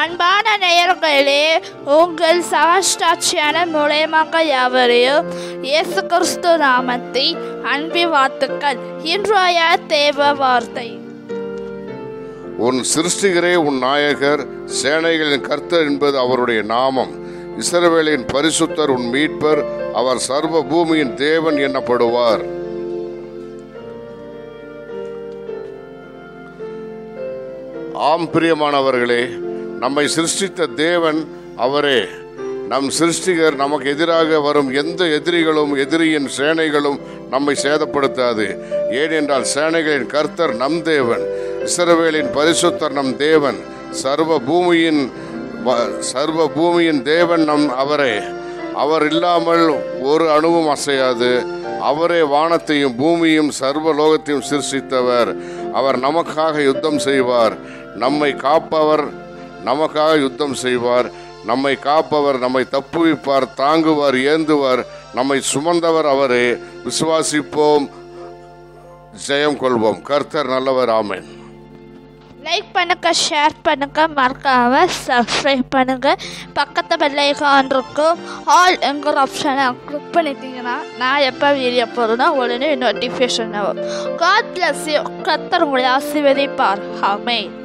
அன்பான நேயர்களே உங்கள் சகஸ்டாட்சியான மூலயமாக யாவரையும் இயேசு கிறிஸ்து நாமத்தை அன்பி வாத்துக்கள் இன்றைய தேவ வார்த்தை உன் சிருஷ்டிகரே உன் நாயகர் சேனைகளின் கர்த்தர் என்பது அவருடைய நாமம் இஸ்ரவேலின் பரிசுத்தர் உன் மீட்பர் அவர் சர்வ பூமியின் தேவன் எனப்படுவார் ஆம் பிரியமானவர்களே நம்மை சிருஷ்டித்த தேவன் அவரே நம் சிருஷ்டிகர் நமக்கு எதிராக வரும் எந்த எதிரிகளும் எதிரியின் சேனைகளும் நம்மை சேதப்படுத்தாது ஏனென்றால் சேனைகளின் கர்த்தர் நம் தேவன் இஸ்ரவேலின் பரிசுத்தர் நம் தேவன் சர்வ பூமியின் வ- சர்வ பூமியின் தேவன் நம் அவரே அவர் இல்லாமல் ஒரு அணுவும் அசையாது அவரே வானத்தையும் பூமியும் சர்வ லோகத்தையும் சிருஷ்டித்தவர் அவர் நமக்காக யுத்தம் செய்வார் நம்மை காப்பவர் நமக்காக யுத்தம் செய்வார் நம்மை காப்பவர் நம்மை தப்புவிப்பார் தாங்குவார் ஏந்துவார் நம்மை சுமந்தவர் அவரே விசுவாசிப்போம் ஜெயம் கொள்வோம் கர்த்தர் நல்லவர் ஆமென் லைக் பண்ணுங்க ஷேர் பண்ணுங்க மறக்காம சப்ஸ்கிரைப் பண்ணுங்க பக்கத்து பெல்லைக்கான் இருக்கும் ஆல் என்கிற ஆப்ஷனை கிளிக் பண்ணிட்டீங்கன்னா நான் எப்போ வீடியோ போடுறேன்னா உடனே நோட்டிஃபிகேஷன் வரும் காட் பிளஸ் யூ கத்தர் உங்களை ஆசீர்வதிப்பார் ஆமென்